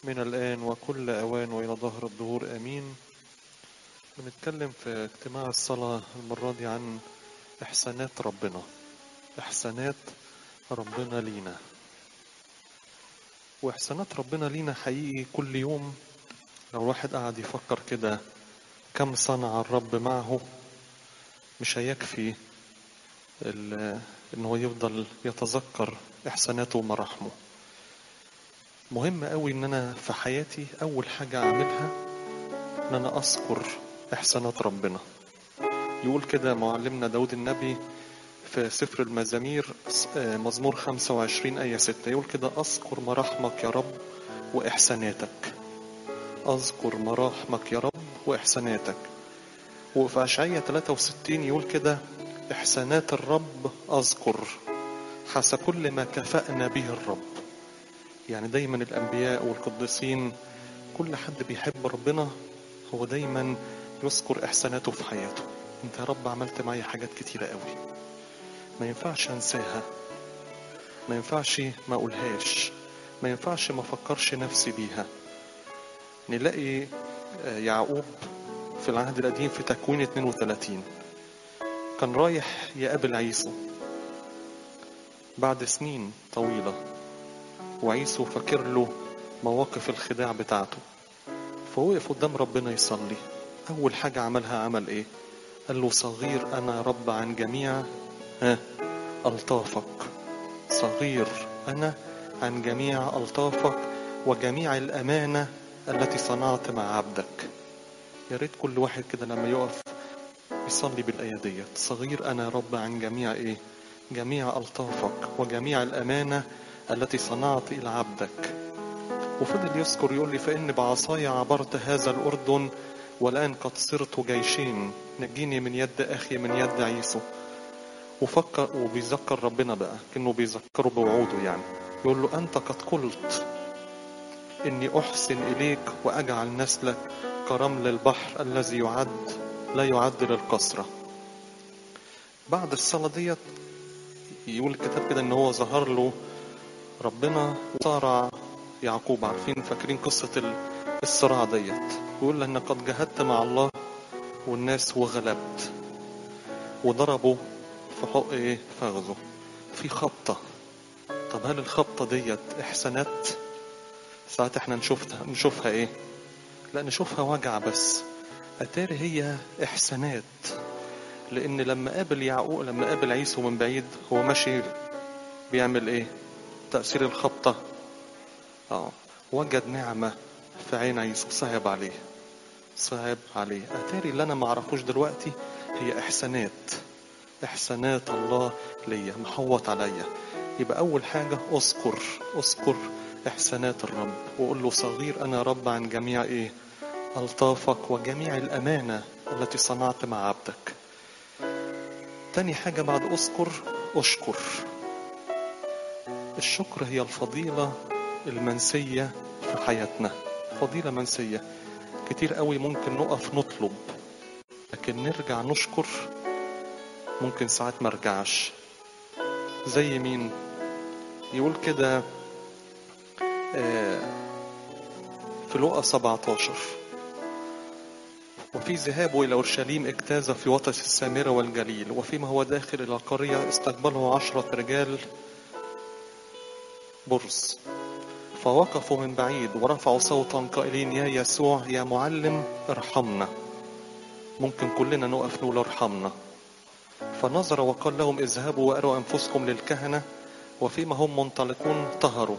من الآن وكل أوان وإلى ظهر الدهور آمين بنتكلم في اجتماع الصلاة المرة دي عن إحسانات ربنا إحسانات ربنا لينا وإحسانات ربنا لينا حقيقي كل يوم لو الواحد قاعد يفكر كده كم صنع الرب معه مش هيكفي ال- إن هو يفضل يتذكر إحساناته ومراحمه مهم قوي إن أنا في حياتي أول حاجة أعملها إن أنا أذكر إحسانات ربنا يقول كده معلمنا داود النبي في سفر المزامير آه، مزمور 25 آية 6 يقول كده أذكر مراحمك يا رب وإحساناتك أذكر مراحمك يا رب وإحساناتك وفي أشعية 63 يقول كده إحسانات الرب أذكر حسب كل ما كفأنا به الرب يعني دايما الأنبياء والقديسين كل حد بيحب ربنا هو دايما يذكر إحساناته في حياته أنت يا رب عملت معايا حاجات كتيرة قوي ما ينفعش أنساها ما ينفعش ما أقولهاش ما ينفعش ما أفكرش نفسي بيها نلاقي آه، يعقوب في العهد القديم في تكوين 32 كان رايح يقابل عيسو بعد سنين طويلة وعيسو فاكر له مواقف الخداع بتاعته فوقف قدام ربنا يصلي أول حاجة عملها عمل إيه؟ قال له صغير أنا يا رب عن جميع ها ألطافك صغير أنا عن جميع ألطافك وجميع الأمانة التي صنعت مع عبدك يا ريت كل واحد كده لما يقف يصلي بالآية ديت صغير أنا يا رب عن جميع إيه جميع ألطافك وجميع الأمانة التي صنعت إلى عبدك وفضل يذكر يقول لي فإن بعصاي عبرت هذا الأردن والآن قد صرت جيشين نجيني من يد أخي من يد عيسو وفكر وبيذكر ربنا بقى كأنه بيذكره بوعوده يعني يقول له أنت قد قلت إني أحسن إليك وأجعل نسلك كرمل البحر الذي يعد لا يعد للكسرة بعد الصلاة ديت يقول الكتاب كده إن هو ظهر له ربنا وصارع يعقوب عارفين فاكرين قصة ال- الصراع ديت يقول له إن قد جاهدت مع الله والناس وغلبت وضربوا في حق إيه فخذه في خبطة طب هل الخبطة ديت إحسانات ساعات احنا نشوفها نشوفها ايه لا نشوفها وجع بس اتاري هي احسانات لان لما قابل يعقوب لما قابل عيسو من بعيد هو ماشي بيعمل ايه تأثير الخبطة اه وجد نعمة في عين عيسو صعب عليه صعب عليه اتاري اللي انا معرفوش دلوقتي هي احسانات احسانات الله ليا محوط عليا يبقى اول حاجة اذكر اذكر احسانات الرب وقول له صغير انا يا رب عن جميع ايه الطافك وجميع الامانة التي صنعت مع عبدك تاني حاجة بعد اذكر اشكر الشكر هي الفضيلة المنسية في حياتنا فضيلة منسية كتير قوي ممكن نقف نطلب لكن نرجع نشكر ممكن ساعات مرجعش زي مين يقول كده آه، في لقا 17 وفي ذهابه إلى أورشليم اجتاز في وسط السامرة والجليل وفيما هو داخل إلى القرية استقبله عشرة رجال برص فوقفوا من بعيد ورفعوا صوتا قائلين يا يسوع يا معلم ارحمنا ممكن كلنا نقف نقول ارحمنا فنظر وقال لهم اذهبوا واروا انفسكم للكهنه وفيما هم منطلقون طهروا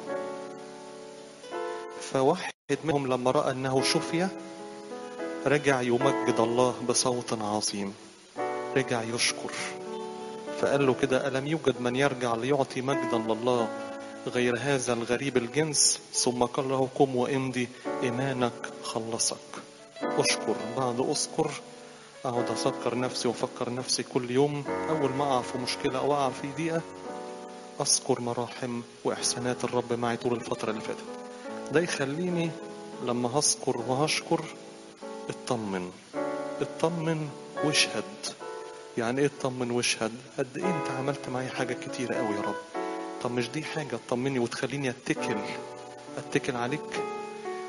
فواحد منهم لما راى انه شفي رجع يمجد الله بصوت عظيم رجع يشكر فقال له كده الم يوجد من يرجع ليعطي مجدا لله غير هذا الغريب الجنس ثم قال له قم وامضي ايمانك خلصك اشكر بعد اذكر اقعد اذكر نفسي وافكر نفسي كل يوم اول ما اقع في مشكله او اقع في ضيقه اذكر مراحم واحسانات الرب معي طول الفتره اللي فاتت ده يخليني لما هذكر وهشكر اطمن اطمن واشهد يعني ايه اطمن واشهد قد ايه انت عملت معايا حاجات كتيره قوي يا رب طب مش دي حاجه تطمني وتخليني اتكل اتكل عليك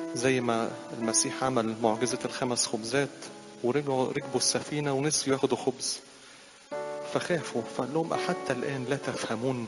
زي ما المسيح عمل معجزة الخمس خبزات ورجعوا ركبوا السفينة ونسيوا ياخدوا خبز فخافوا فقال لهم أحتى الآن لا تفهمون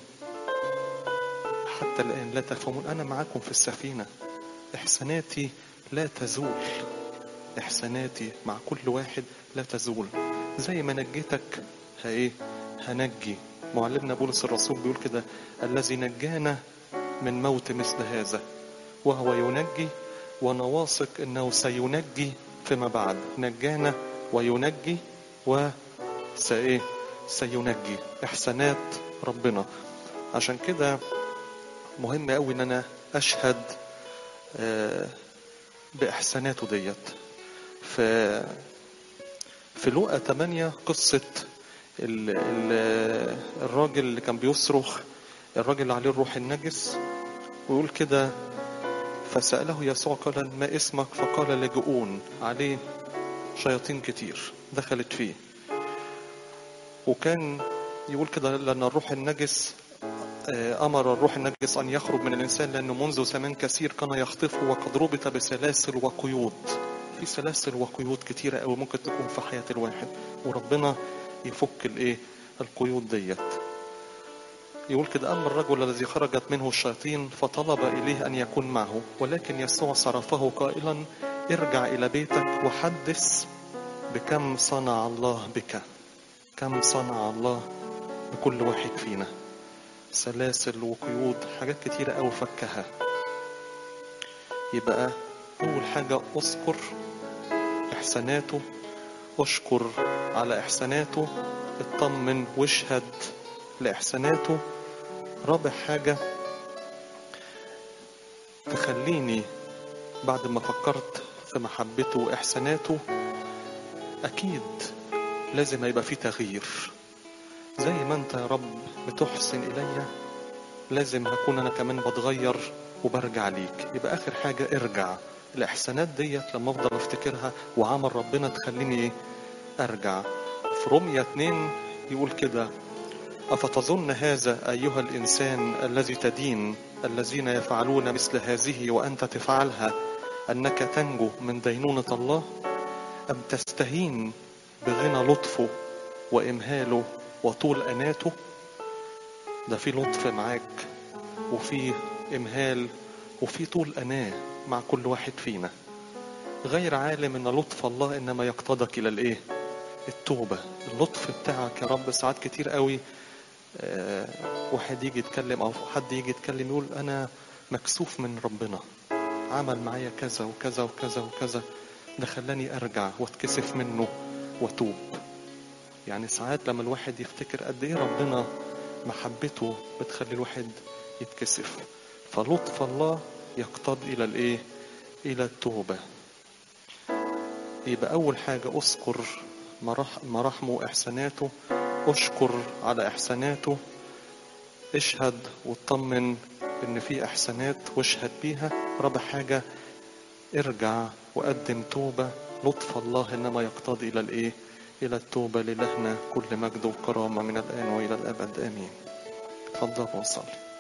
حتى الآن لا تفهمون أنا معاكم في السفينة إحساناتي لا تزول إحساناتي مع كل واحد لا تزول زي ما نجيتك هإيه هنجي معلمنا بولس الرسول بيقول كده الذي نجانا من موت مثل هذا وهو ينجي وانا واثق انه سينجي فيما بعد نجانا وينجي و سايه سينجي احسانات ربنا عشان كده مهم قوي ان انا اشهد آه، باحساناته ديت في في لوقا 8 قصه ال ال الراجل اللي كان بيصرخ الراجل اللي عليه الروح النجس ويقول كده فسأله يسوع قال ما اسمك فقال لاجئون عليه شياطين كتير دخلت فيه وكان يقول كده لأن الروح النجس آه، أمر الروح النجس أن يخرج من الإنسان لأنه منذ زمان كثير كان يخطفه وقد ربط بسلاسل وقيود في سلاسل وقيود كتيرة أوي ممكن تكون في حياة الواحد وربنا يفك الإيه القيود ديت يقول كده أما الرجل الذي خرجت منه الشياطين فطلب إليه أن يكون معه ولكن يسوع صرفه قائلا ارجع إلى بيتك وحدث بكم صنع الله بك كم صنع الله بكل واحد فينا سلاسل وقيود حاجات كتيرة أوي فكها يبقى أول حاجة أذكر إحساناته أشكر على إحساناته اطمن واشهد لإحساناته رابع حاجة تخليني بعد ما فكرت في محبته وإحساناته أكيد لازم يبقى في تغيير زي ما أنت يا رب بتحسن إلي لازم هكون أنا كمان بتغير وبرجع ليك يبقى آخر حاجة ارجع الإحسانات ديت لما أفضل أفتكرها وعمل ربنا تخليني إيه أرجع في رومية 2 يقول كده أفتظن هذا أيها الإنسان الذي تدين الذين يفعلون مثل هذه وأنت تفعلها أنك تنجو من دينونة الله أم تستهين بغنى لطفه وإمهاله وطول أناته ده في لطف معاك وفي إمهال وفي طول أناه مع كل واحد فينا غير عالم أن لطف الله إنما يقتضك إلى الإيه التوبة اللطف بتاعك يا رب ساعات كتير قوي آه، واحد يجي يتكلم او حد يجي يتكلم يقول انا مكسوف من ربنا عمل معايا كذا وكذا وكذا وكذا ده خلاني ارجع واتكسف منه واتوب يعني ساعات لما الواحد يفتكر قد ايه ربنا محبته بتخلي الواحد يتكسف فلطف الله يقتضي الى الايه الى التوبه يبقى اول حاجه اذكر مراح- مراحمه واحساناته اشكر على احساناته اشهد واطمن ان في احسانات واشهد بيها رابع حاجه ارجع وقدم توبه لطف الله انما يقتضي الى الايه الى التوبه للهنا كل مجد وكرامه من الان والى الابد امين تفضل وصلي